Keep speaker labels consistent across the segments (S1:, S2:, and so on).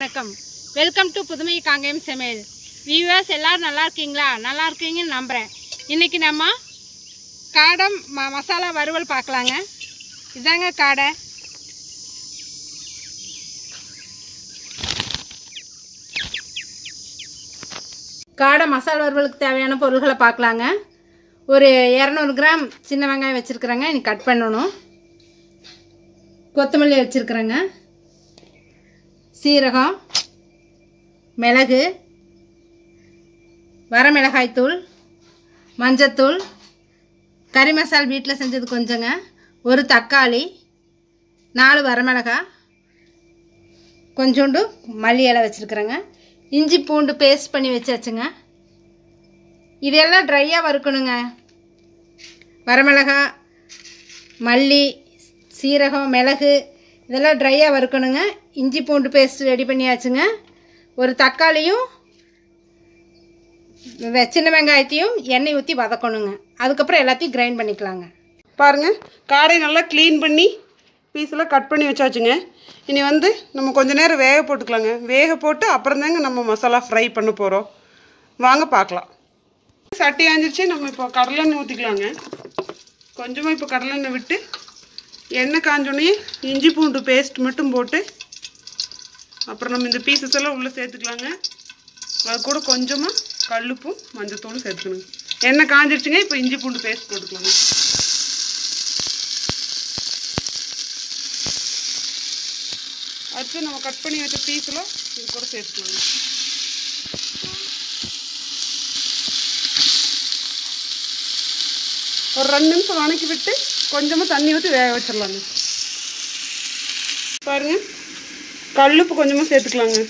S1: வணக்கம் welcome to புதுமை காங்கேயம் சமையல் வியூவர்ஸ் எல்லாரும் நல்லா இருக்கீங்களா நல்லா இருக்கீங்கன்னு நம்புகிறேன் இன்றைக்கி நம்ம காடை ம மசாலா வறுவல் பார்க்கலாங்க இதாங்க காடை காடை மசாலா வறுவலுக்கு தேவையான பொருள்களை பார்க்கலாங்க ஒரு இரநூறு கிராம் சின்ன வெங்காயம் வச்சுருக்குறேங்க இன்னைக்கு கட் பண்ணணும் கொத்தமல்லி வச்சுருக்குறேங்க சீரகம் மிளகு வரமிளகாய்த்தூள் மஞ்சத்தூள் கறி மசால் வீட்டில் செஞ்சது கொஞ்சங்க ஒரு தக்காளி நாலு வரமிளகாய் கொஞ்சோண்டு மல்லி இலை வச்சுருக்குறேங்க இஞ்சி பூண்டு பேஸ்ட் பண்ணி வச்சாச்சுங்க இதெல்லாம் ட்ரையாக வறுக்கணுங்க வரமிளகாய் மல்லி சீரகம் மிளகு இதெல்லாம் ட்ரையாக வறுக்கணுங்க இஞ்சி பூண்டு பேஸ்ட் ரெடி பண்ணியாச்சுங்க ஒரு தக்காளியும் வெ- சின்ன வெங்காயத்தையும் எண்ணெய் ஊற்றி வதக்கணுங்க அதுக்கப்புறம் எல்லாத்தையும் கிரைண்ட் பண்ணிக்கலாங்க
S2: பாருங்க காடை நல்லா க்ளீன் பண்ணி பீஸெல்லாம் கட் பண்ணி வச்சாச்சுங்க இனி வந்து நம்ம கொஞ்ச நேரம் வேக போட்டுக்கலாங்க வேக போட்டு அப்புறம் தாங்க நம்ம மசாலா ஃப்ரை பண்ண போகிறோம் வாங்க பார்க்கலாம் சட்டி ஆஞ்சிருச்சு நம்ம இப்போ கடலெண்ணெய் ஊற்றிக்கலாங்க கொஞ்சமாக இப்போ கடலெண்ணெய் விட்டு எண்ணெய் காஞ்சோடனே இஞ்சி பூண்டு பேஸ்ட் மட்டும் போட்டு அப்புறம் நம்ம இந்த பீசஸ் எல்லாம் உள்ளே சேர்த்துக்கலாங்க அது கூட கொஞ்சமாக கல்லுப்பும் மஞ்சத்தூளும் சேர்த்துக்கணுங்க எண்ணெய் காஞ்சிருச்சுங்க இப்போ இஞ்சி பூண்டு பேஸ்ட் போட்டுக்கலாங்க அடுத்து நம்ம கட் பண்ணி வச்ச பீஸில் இது கூட சேர்த்துக்கலாங்க ஒரு ரெண்டு நிமிஷம் வணக்கி விட்டு கொஞ்சமாக தண்ணி ஊற்றி வேக வச்சிடலாங்க பாருங்க கல்லுப்பு கொஞ்சமாக சேர்த்துக்கலாங்க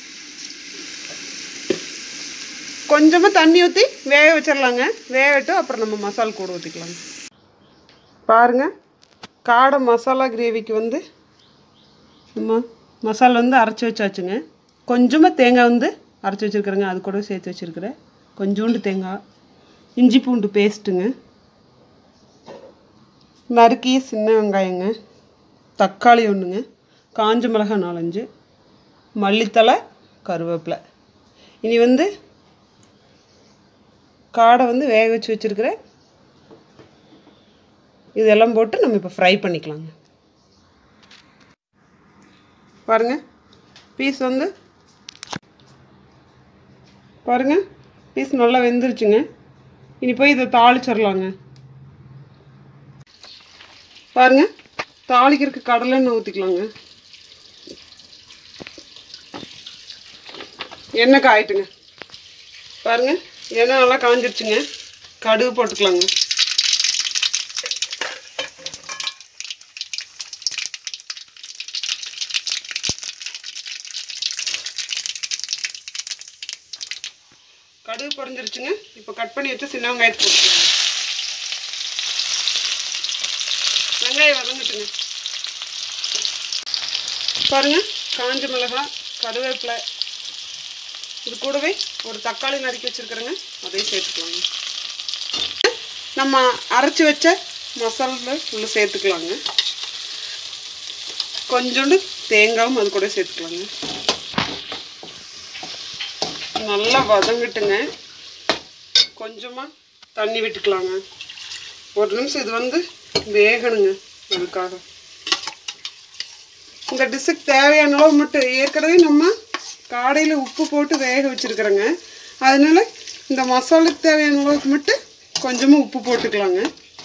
S2: கொஞ்சமாக தண்ணி ஊற்றி வேக வச்சிடலாங்க வேகட்டு அப்புறம் நம்ம மசால் கூட ஊற்றிக்கலாங்க பாருங்க காடை மசாலா கிரேவிக்கு வந்து நம்ம மசாலா வந்து அரைச்சி வச்சாச்சுங்க கொஞ்சமாக தேங்காய் வந்து அரைச்சி வச்சுருக்குறேங்க அது கூட சேர்த்து வச்சுருக்கிறேன் கொஞ்சோண்டு தேங்காய் இஞ்சி பூண்டு பேஸ்ட்டுங்க நறுக்கிய சின்ன வெங்காயங்க தக்காளி ஒன்றுங்க காஞ்ச மிளகாய் நாலஞ்சு மல்லித்தலை கருவேப்பிலை இனி வந்து காடை வந்து வேக வச்சு வச்சுருக்கிறேன் இதெல்லாம் போட்டு நம்ம இப்போ ஃப்ரை பண்ணிக்கலாங்க பாருங்க பீஸ் வந்து பாருங்க பீஸ் நல்லா வெந்துருச்சுங்க இனி போய் இதை தாளிச்சிடலாங்க பாருங்க தாளிக்கிறதுக்கு கடலெண்ணெய் ஊற்றிக்கலாங்க எண்ணெய் காயிட்டுங்க பாருங்க எண்ணெய் நல்லா காஞ்சிருச்சுங்க கடுகு போட்டுக்கலாங்க கடுகு பொரிஞ்சிருச்சுங்க இப்போ கட் பண்ணி வச்சு சின்ன வெங்காயத்தை போட்டுக்கலாங்க வெங்காயம் வதங்கட்டுங்க பாருங்க காஞ்ச மிளகாய் கருவேப்பிலை இது கூடவே ஒரு தக்காளி நறுக்கி வச்சுருக்குறேங்க அதையும் சேர்த்துக்கலாங்க நம்ம அரைச்சி வச்ச மசாலா உள்ள சேர்த்துக்கலாங்க கொஞ்சோண்டு தேங்காயும் அது கூட சேர்த்துக்கலாங்க நல்லா வதங்கட்டுங்க கொஞ்சமாக தண்ணி விட்டுக்கலாங்க ஒரு நிமிஷம் இது வந்து வேகணுங்க அதுக்காக இந்த டிஷ்ஷுக்கு தேவையான அளவு மட்டும் ஏற்கனவே நம்ம காடையில் உப்பு போட்டு வேக வச்சுருக்குறோங்க அதனால இந்த மசாலுக்கு தேவையான அளவுக்கு மட்டும் கொஞ்சமாக உப்பு போட்டுக்கலாங்க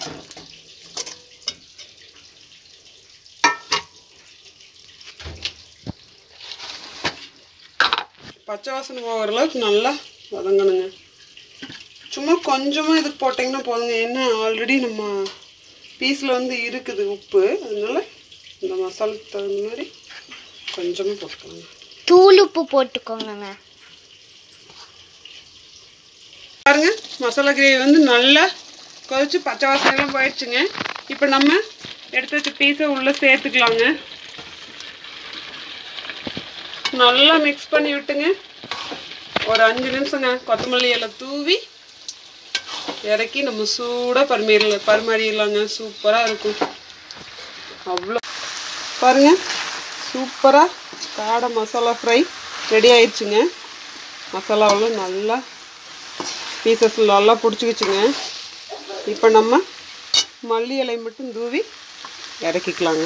S2: பச்சை வாசனை போகிற அளவுக்கு நல்லா வதங்கணுங்க சும்மா கொஞ்சமாக இதுக்கு போட்டிங்கன்னா போதுங்க ஏன்னா ஆல்ரெடி நம்ம பீஸில் வந்து இருக்குது உப்பு அதனால இந்த மசாலுக்கு தகுந்த மாதிரி கொஞ்சமாக போட்டுக்கலாங்க
S3: தூள் உப்பு போட்டுக்கோங்க
S2: பாருங்க மசாலா கிரேவி வந்து நல்லா கொதிச்சு பச்சை வாசனைலாம் போயிடுச்சுங்க இப்போ நம்ம எடுத்து வச்ச பீஸை உள்ளே சேர்த்துக்கலாங்க நல்லா மிக்ஸ் பண்ணி விட்டுங்க ஒரு அஞ்சு நிமிஷங்க கொத்தமல்லி எல்லாம் தூவி இறக்கி நம்ம சூடாக பரிமாறல பரிமாறிடலாங்க சூப்பராக இருக்கும் அவ்வளோ பாருங்க சூப்பராக காடை மசாலா ஃப்ரை ரெடி ஆயிடுச்சுங்க மசாலாவெல்லாம் நல்லா பீசஸ் நல்லா பிடிச்சிக்கிச்சுங்க இப்போ நம்ம மல்லி இலை மட்டும் தூவி இறக்கிக்கலாங்க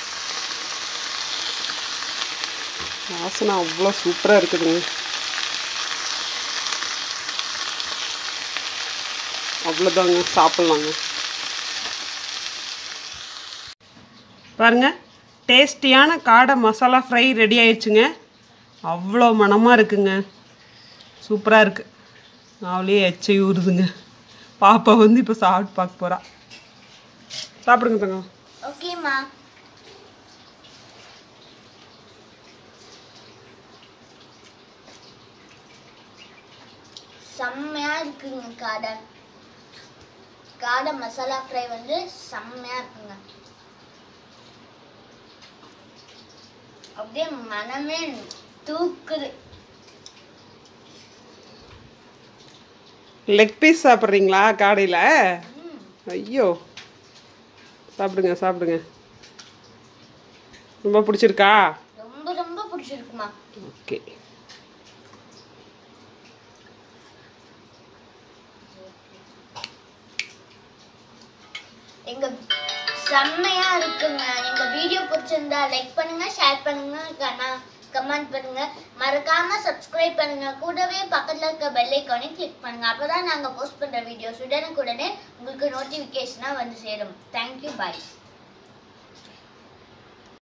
S2: வாசனை அவ்வளோ சூப்பராக இருக்குதுங்க அவ்வளோதாங்க சாப்பிட்லாங்க பாருங்க டேஸ்டியான காடை மசாலா ஃப்ரை ரெடி ஆயிடுச்சுங்க அவ்வளோ மணமாக இருக்குங்க சூப்பராக இருக்குது அவளே எச்சை ஊறுதுங்க பாப்பா வந்து இப்போ சாப்பிட்டு பார்க்க போகிறா சாப்பிடுங்க தங்கம்
S3: ஓகேம்மா செம்மையா இருக்குங்க காடை காடை மசாலா ஃப்ரை வந்து செம்மையா இருக்குங்க அப்படியே மனமே தூக்குது
S2: லெக் பீஸ் சாப்பிட்றீங்களா காடையில் ஐயோ சாப்பிடுங்க சாப்பிடுங்க ரொம்ப பிடிச்சிருக்கா
S3: ரொம்ப ரொம்ப பிடிச்சிருக்குமா
S2: ஓகே
S3: எங்க செம்மையா இருக்குங்க எங்க வீடியோ பிடிச்சிருந்தா லைக் பண்ணுங்க ஷேர் பண்ணுங்க கமெண்ட் பண்ணுங்க மறக்காம சப்ஸ்கிரைப் பண்ணுங்க கூடவே பக்கத்துல இருக்க பெல் ஐக்கானை கிளிக் பண்ணுங்க அப்பதான் நாங்க போஸ்ட் பண்ற வீடியோஸ் உடனுக்குடனே உங்களுக்கு நோட்டிபிகேஷனா வந்து சேரும் தேங்க்யூ பாய்